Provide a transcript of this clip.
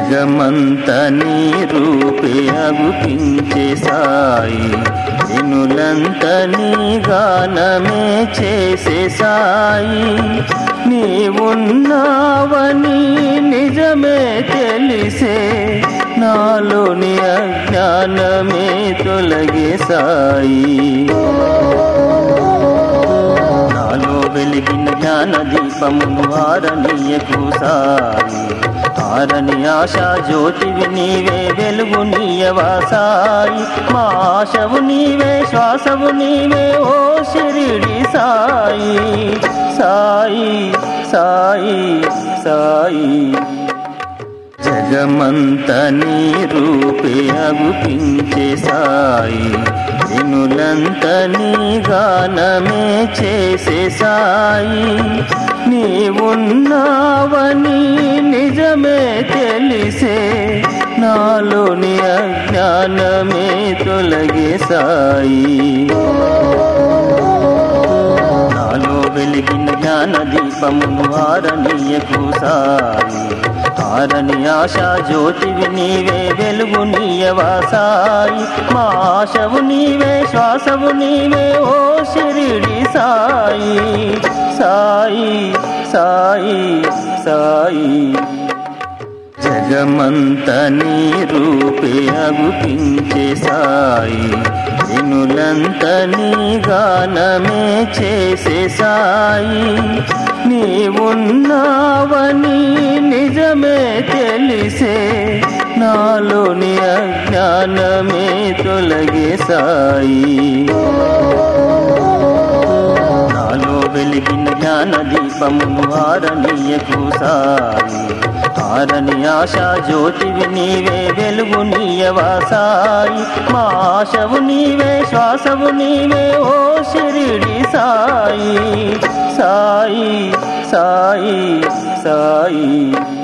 జగమంత నీ రూపే అగుపించే సాయి వినులంత నీ గానమే చేసే సాయి నీవున్నావని నిజమే తెలిసే నాలోని అజ్ఞానమే తొలగే సాయి నాలో వెలిగిన జ్ఞాన దీపమును ఆరనీయకు సాయి ఆరని ఆశా జ్యోతివి నీవే వెలుగు నీయవా సాయి మా ఆశవు నీవే శ్వాసవు నీవే ఓ శిరిడి సాయి సాయి సాయి సాయి జగమంత నీ రూపే అగుపించే సాయి వినులంత నీ గానమే చేసే సాయి నీవున్నావని నిజమే తెలిసే నాలోని అజ్ఞానమే తొలగే సాయి నాలో వెలిగిన జ్ఞాన దీపమును ఆరనీయకు సాయి ఆరని ఆశా జ్యోతివి నీవే వెలుగు నీయవా సాయి మా ఆశవు నీవే శ్వాసవు నీవే ఓ శిరిడి సాయి సాయి సాయి సాయి జగమంత నీ రూపే అగుపించే సాయి వినులంత నీ గానమే చేసే సాయి నీవున్నావని నిజమే తెలిసే నాలోని అజ్ఞానమే తొలగే సాయి నాలో వెలిగిన జ్ఞాన దీపమును ఆరనీయకు సాయి ఆరని ఆశా జ్యోతివి నీవే వెలుగు నీయవా సాయి మా ఆశవు నీవే శ్వాసవు నీవే ఓ శిరిడి సాయి సాయి సాయి సాయి